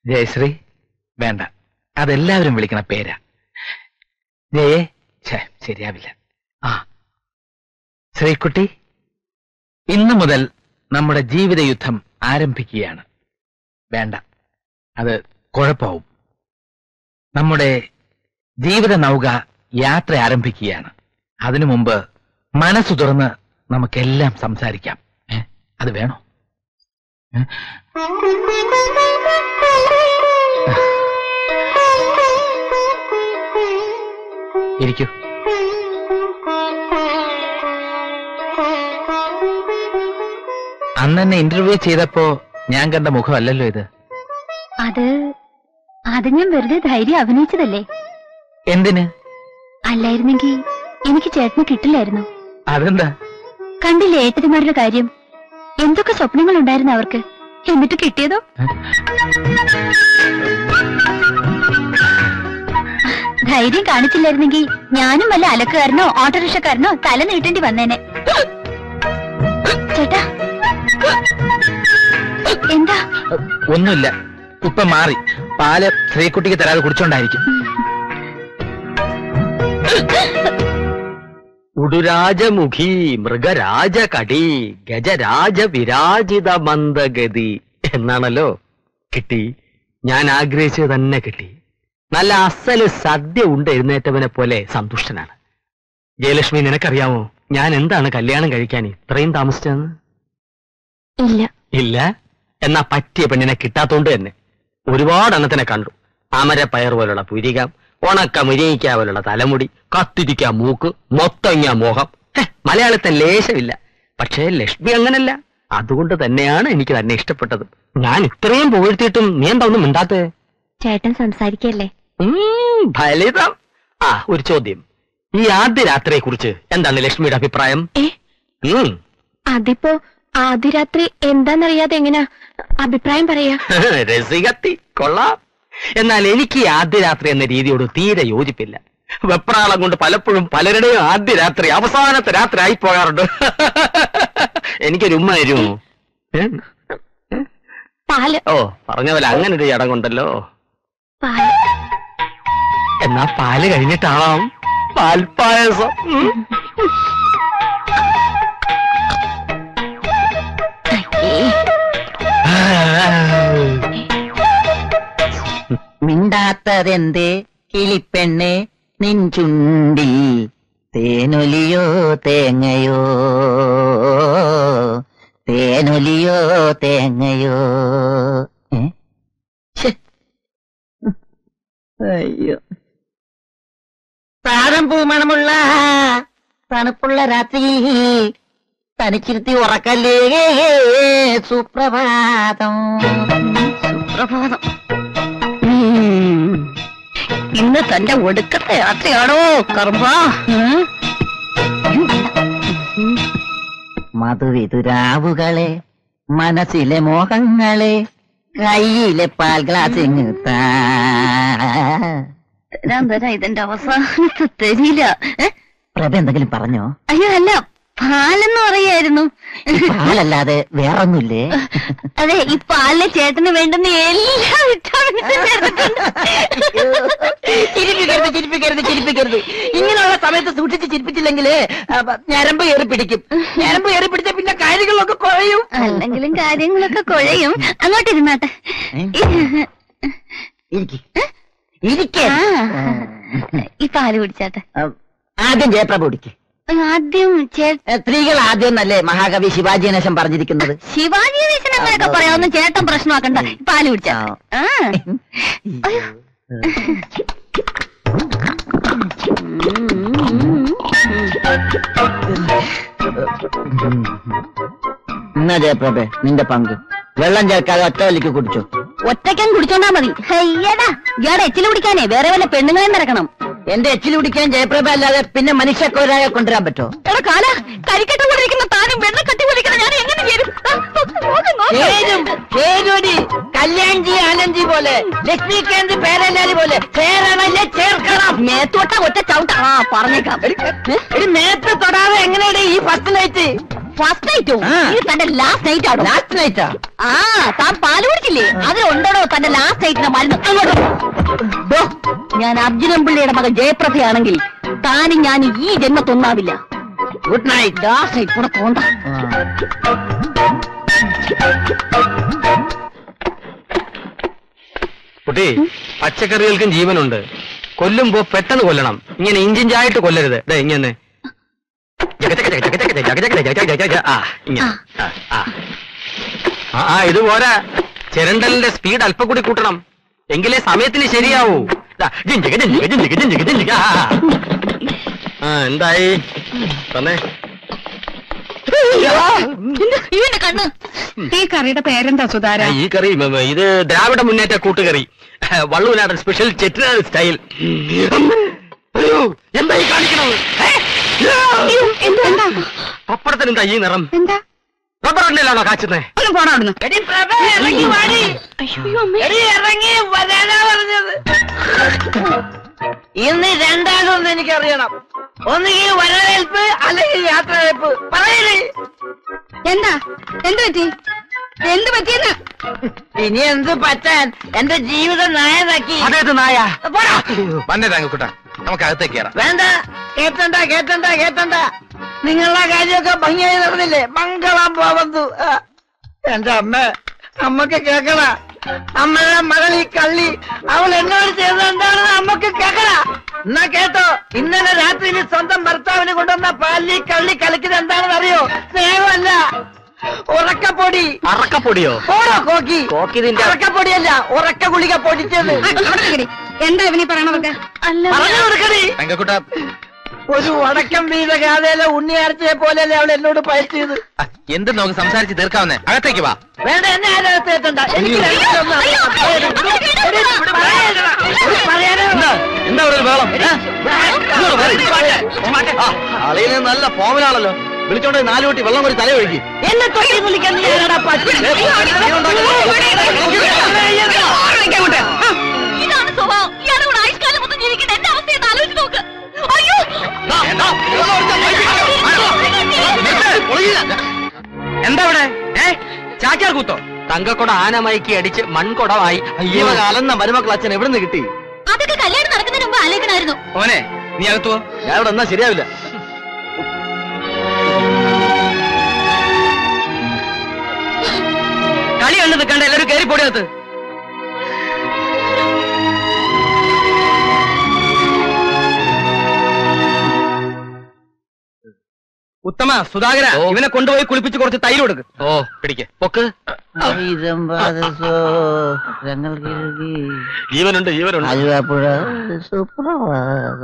ജയശ്രീ വേണ്ട അതെല്ലാവരും വിളിക്കണ പേരാ ജയേ ഛേ ശരിയാവില്ല ആ ശ്രീകുട്ടി ഇന്നു മുതൽ നമ്മുടെ ജീവിത യുദ്ധം ആരംഭിക്കുകയാണ് വേണ്ട അത് കുഴപ്പമാവും നമ്മുടെ ജീവിത നൗക യാത്ര ആരംഭിക്കുകയാണ് അതിനു മുമ്പ് മനസ്സു തുറന്ന് നമുക്കെല്ലാം സംസാരിക്കാം ഏ? അത് വേണോ ഏ? ഇരിക്കൂ അന്ന് എന്നെ ഇന്റർവ്യൂ ചെയ്തപ്പോ ഞാൻ കണ്ട മുഖമല്ലല്ലോ ഇത് അത് അത് ഞാൻ വെറുതെ ധൈര്യം അഭിനയിച്ചതല്ലേ എന്തിന് അല്ലായിരുന്നെങ്കിൽ എനിക്ക് ചേട്ടന് കിട്ടില്ലായിരുന്നു അതെന്താ കണ്ടില്ലേ ഏട്ടന്മാരുടെ കാര്യം എന്തൊക്കെ സ്വപ്നങ്ങൾ ഉണ്ടായിരുന്നു അവർക്ക് എന്നിട്ട് കിട്ടിയതോ ധൈര്യം കാണിച്ചില്ലായിരുന്നെങ്കിൽ ഞാനും വല്ല അലക്കുകാരനോ ഓട്ടോറിക്ഷക്കാരനോ തല നീട്ടേണ്ടി വന്നേനെ ചേട്ടാ എന്താ ഒന്നുമില്ല ഇപ്പൊ മാറി പാല് ശ്രീകുട്ടിക്ക് തരാതെ കുടിച്ചോണ്ടായിരിക്കും ഉടുരാജമുഖി മൃഗരാജകടി ഗജരാജ വിരാജിത മന്ദഗതി എന്നാണല്ലോ കിട്ടി ഞാൻ ആഗ്രഹിച്ചത് തന്നെ കിട്ടി നല്ല അസല് സദ്യ ഉണ്ട് എഴുന്നേറ്റവനെ പോലെ സന്തുഷ്ടനാണ് ജയലക്ഷ്മി നിനക്കറിയാമോ ഞാൻ എന്താണ് കല്യാണം കഴിക്കാൻ ഇത്രയും താമസിച്ചതെന്ന് ഇല്ല ഇല്ല എന്നാ പറ്റിയ പെണ്ണിനെ കിട്ടാത്തോണ്ട് തന്നെ ഒരുപാട് എണ്ണത്തിനെ കണ്ടു അമരപ്പയർ പോലുള്ള പുരികം ഉണക്ക മുരിയിക്ക പോലുള്ള തലമുടി കത്തിരിക്ക മൂക്ക് മൊത്തങ്ങ മോഹം ഹെ, മലയാളത്തെ ലേശമില്ല പക്ഷേ ലക്ഷ്മി അങ്ങനല്ല അതുകൊണ്ട് തന്നെയാണ് എനിക്ക് തന്നെ ഇഷ്ടപ്പെട്ടത് ഞാൻ ഇത്രയും പുകഴ്ത്തിയിട്ടും നീ എന്താ ഒന്നും മിണ്ടാത്തേ ചേട്ടൻ സംസാരിക്കല്ലേ ഉം, ഫലിതം ആ ഒരു ചോദ്യം ഈ ആദ്യ രാത്രിയെ കുറിച്ച് എന്താണ് ലക്ഷ്മിയുടെ അഭിപ്രായം ഏ ഉം അതിപ്പോ ആദ്യ രാത്രി എന്താന്നറിയാതെ എങ്ങനാ അഭിപ്രായം പറയാ രസികത്തി കൊള്ളാം എന്നാൽ എനിക്ക് ഈ ആദ്യ രാത്രി എന്ന രീതിയോട് തീരെ യോജിപ്പില്ല വെപ്രാളം കൊണ്ട് പലപ്പോഴും പലരുടെയും ആദ്യ രാത്രി അവസാനത്തെ രാത്രി ആയി പോകാറുണ്ട് എനിക്കൊരു ഉമ്മ തരുമോ ഏ? പാല് ഓ പറഞ്ഞ പോലെ അങ്ങനെ ഒരു ചടങ്ങുണ്ടല്ലോ പാല് എന്നാ പാല് കഴിഞ്ഞിട്ടാവാം പാൽപ്പായസം ഉം. മിണ്ടാത്തതെന്തേ കിളിപ്പെണ്ണെ നിൻ ചുണ്ടിൽ തേനൊലിയോ തേങ്ങയോ തേനൊലിയോ തേങ്ങയോ ഏ? ശ്ശെ. അയ്യോ താരം പൂമണമുള്ള തണുപ്പുള്ള രാത്രി തനിച്ചിരുത്തി ഉറക്കല്ലേ സുപ്രഭാതം സുപ്രഭാതം ഉം. ഇന്ന് തന്റെ ഒടുക്കത്തെ യാത്രയാണോ കർമ്മ മധുവിതുരാവുകളെ മനസ്സിലെ മോഹങ്ങളെ കയ്യിലെ പാൽ ഗ്ലാസ് തരാൻ തരാം ഇതിന്റെ അവസാനത്തെ തരില്ല ഏ? പ്രഭ എന്തെങ്കിലും പറഞ്ഞോ അയ്യോ അല്ല പാലെന്ന് പറയായിരുന്നു പാലല്ലാതെ വേറൊന്നുമില്ലേ അതെ ഈ പാലിലെ ചേട്ടന് വേണ്ടുന്ന എല്ലാ വിറ്റാമിൻസും ചേർത്തിട്ടുണ്ട് ചിരിപ്പിക്കരുത് ചിരിപ്പിക്കരുത് ചിരിപ്പിക്കരുത് ഇങ്ങനെയുള്ള സമയത്ത് സൂക്ഷിച്ച് ചിരിപ്പിച്ചില്ലെങ്കിൽ ഞരമ്പ് ഏറി പിടിക്കും ഞരമ്പ് ഏറി പിടിച്ച പിന്നെ കാര്യങ്ങളൊക്കെ കുറയും അല്ലെങ്കിലും കാര്യങ്ങളൊക്കെ കുഴയും അങ്ങോട്ടിരുന്നാട്ടെ ഇരിക്ക്. ഇരിക്ക്. ആ. ഈ പാല് കുടിച്ചാട്ടെ ആ, ആദ്യം ജയപ്രഭ കുടിക്ക് ആദ്യം ചേ ഏ, സ്ത്രീകൾ ആദ്യം എന്നല്ലേ മഹാകവി ശിവാജി ഗണേശൻ പറഞ്ഞിരിക്കുന്നത് ശിവാജി ഗണേശൻ അങ്ങനെയൊക്കെ പറയാവുന്ന ചേട്ടൻ പ്രശ്നമാക്കണ്ട ഈ പാല് കുടിച്ചാ ആ അയ്യോ. എന്നാ ജയപ്രഭ നിന്റെ പങ്ക് വെള്ളം ചേർക്കാതെ ഒറ്റ വലിക്ക് കുടിച്ചോ ഒറ്റയ്ക്കാൻ കുടിച്ചോണ്ടാ മതി അയ്യടാ ഇയാടെ എച്ചില് കുടിക്കാനേ വേറെ വല്ല പെണ്ണുങ്ങളെ നിറക്കണം എന്റെ എച്ചിൽ കുടിക്കാൻ ജയപ്രഭ അല്ലാതെ പിന്നെ മനുഷ്യക്കോരായ കൊണ്ടുവരാൻ പറ്റോ എടാ കാല കരിക്കട്ട കൊണ്ടിരിക്കുന്ന താനും വെള്ളം കട്ടി കൊണ്ടിരിക്കുന്ന ഞാൻ എങ്ങനെ ചേരും ആ, നോക്ക്, നോക്ക്, നോക്ക്. ചേരും ചേരൂരി കല്യാൺജി ആനന്ദ്ജി പോലെ ലക്ഷ്മികാന്ത് പേരല്ലാരി പോലെ ചേരണല്ലേ ചേർക്കണം മേത്തോട്ട ഒറ്റ ചവിട്ട ആ പറഞ്ഞേക്കാം എടി മേത്ത് തൊടാതെ എങ്ങനെയാണ് ഈ ഫസ്റ്റ് നൈറ്റ് ഫസ്റ്റ് നൈറ്റോ ആ. ഇത് തന്റെ ലാസ്റ്റ് നൈറ്റ് ആണോ ലാസ്റ്റ് നൈറ്റാ ആ താൻ പാല് കുടിച്ചില്ലേ അതിലുണ്ടോ തന്റെ ലാസ്റ്റ് നൈറ്റിന്റെ മരുന്ന് അങ്ങോട്ട് ദോ, ഞാൻ അർജുനൻ പിള്ളയുടെ മകൻ ജയപ്രഭയാണെങ്കിൽ താനും ഞാൻ ഈ ജന്മത്തൊന്നാവില്ല ഗുഡ് നൈറ്റ് ലാസ്റ്റ് നൈറ്റ് കൂടെ പോണ്ട കുട്ടി പച്ചക്കറികൾക്കും ജീവനുണ്ട് കൊല്ലുമ്പോ പെട്ടെന്ന് കൊല്ലണം ഇങ്ങനെ ഇഞ്ചിഞ്ചായിട്ട് കൊല്ലരുത് ദേ ഇങ്ങനെ ജഗജഗ ജഗജഗ ജഗജഗ ജഗജഗ ജഗജഗ. ആ ഇങ്ങനെ ആ, ആ. ആ ആ ഇത് പോരാ ചിരണ്ടലിന്റെ സ്പീഡ് അല്പം കൂടി കൂട്ടണം എങ്കിലേ സമയത്തിന് ശരിയാവൂ ദാ, ജിഞ്ചിക, ജിഞ്ചിക, ജിഞ്ചിക, ജിഞ്ചിക, ജിഞ്ചിക. ആ, ആ. ആ എന്തായി തന്നെ ഇവന്റെ കണ്ണ് ഈ കറിയുടെ പേരെന്താ സുധാര ഈ കറി ഉം, ഉം, ഇത് ദ്രാവിഡ മുന്നേറ്റ കൂട്ടുകറി വള്ളുവനാടൻ സ്പെഷ്യൽ ചെറ്റിനാട് സ്റ്റൈൽ അയ്യോ, എന്താ ഈ കാണിക്കണത് ഏ? എന്താ പപ്പടത്തിന് എന്താ ഈ നിറം എന്താ റബ്ബർ എണ്ണയിലാണോ കാച്ചുന്നേ ഒന്ന് പോണ അവിടുന്ന് എടി പ്രഭ ഇറങ്ങി വാടി എടി ഇറങ്ങി വരാനാ പറഞ്ഞത് ഇന്ന് രണ്ടാകൊന്ന് എനിക്കറിയണം ഒന്നുകിൽ വരവേൽപ്പ് അല്ലെങ്കിൽ യാത്രവേൽപ്പ് പറയണേ എന്താ എന്ത് പറ്റി എന്ത് പറ്റിയെന്ന് ഇനി എന്ത് പറ്റാൻ എന്റെ ജീവിതം നായനാക്കി അതേത് നായ പോടാ. വന്നേ തങ്കക്കുട്ട നമുക്ക് അകത്തേക്ക് കയറാം വേണ്ട കേട്ടണ്ട കേട്ടണ്ട കേട്ടണ്ട നിങ്ങളുടെ കാര്യമൊക്കെ ഭംഗിയായി നടന്നില്ലേ മംഗളം പോവന്തു ആ. എന്റെ അമ്മ അമ്മക്ക് കേക്കണ അമ്മയുടെ മകൾ ഈ കള്ളി അവൾ എന്നോട് ചെയ്തത് എന്താണെന്ന് അമ്മക്ക് കേക്കണ എന്നാ കേട്ടോ ഇന്നലെ രാത്രിയിൽ സ്വന്തം ഭർത്താവിന് കൊണ്ടുവന്ന പാലിൽ ഈ കള്ളി കളിക്കുന്നത് എന്താണെന്ന് അറിയോ സ്നേഹമല്ല ഉറക്കപ്പൊടി അറക്കപ്പൊടിയോ ഓടോ കോക്കി കോക്കിതിന്റെ ഉറക്കപ്പൊടിയല്ല ഉറക്ക ഗുളിക പൊടിച്ചത് ആ, അവിടെ നിൽക്കടി. എന്താ ഇവനീ പറയണതൊക്കെ പറഞ്ഞു കൊടുക്കണേ തങ്കക്കുട്ട ഒരു വടക്കം വീത ഗാഥയിലെ ഉണ്ണിയാർച്ചയെ പോലെയല്ലേ അവൾ എന്നോട് പയറ്റിയത് ആ, എന്ത് നമുക്ക് സംസാരിച്ച് തീർക്കാവുന്നേ അകത്തേക്ക് വാ വേണ്ട എന്നെ ആരകത്ത് എത്തണ്ട എനിക്ക് രണ്ടിലൊന്നും അറിയാം. എടി, പറയാനെടാ. എടി, പറയാനെടാ. എന്താ എന്താ ഇവിടെ ഒരു ബഹളം ഏ? ഇങ്ങോട്ട് മാറ്, ഇങ്ങോട്ട് മാറ്റ്. ആ, അളിയന് നല്ല ഫോമിലാണല്ലോ വിളിച്ചോണ്ട് നാല് കൂട്ടി വെള്ളം കൂടി തല ഒഴുകി എന്നെ തൊട്ടി വിളിക്കാൻ നീ ആരാടാ പട്ടി? ഇതാണ് സ്വഭാവം ഇയാളുടെ കൂടെ ആയുഷ്കാലം മൊത്തം ജീവിക്കേണ്ട എന്റെ അവസ്ഥ എന്ന് ആലോചിച്ച് നോക്ക് അയ്യോ എന്താ ഇവിടെ ഏ ചാക്യാർ കൂത്തോ തങ്കക്കൊട ആനമയക്കി അടിച്ച് മൺകുടമായി അയ്യോ അലന്ന മരുമക്കൾ അച്ഛൻ എവിടെ നിന്ന് കിട്ടി അതൊക്കെ കല്യാണം നടക്കുന്നതിന് മുമ്പ് ആലോചിക്കണമായിരുന്നു ഓനെ നീ അകത്തു പോ. ഞാൻ ഇവിടെ എന്നാ ശരിയാവില്ല കളി കണ്ടു നിൽക്കണ്ട എല്ലാവരും കയറി പൊടിയകത്ത് ഉത്തമ സുധാകര ഓ. ഇവനെ കൊണ്ടുപോയി കുളിപ്പിച്ച് കുറച്ച് തൈര് കൊടുക്ക് ഓ പിടിക്ക് പൊക്ക് ഞങ്ങൾ ജീവനുണ്ട് ജീവനുണ്ട് ആലുവാപ്പുഴ സുപ്രഭാതം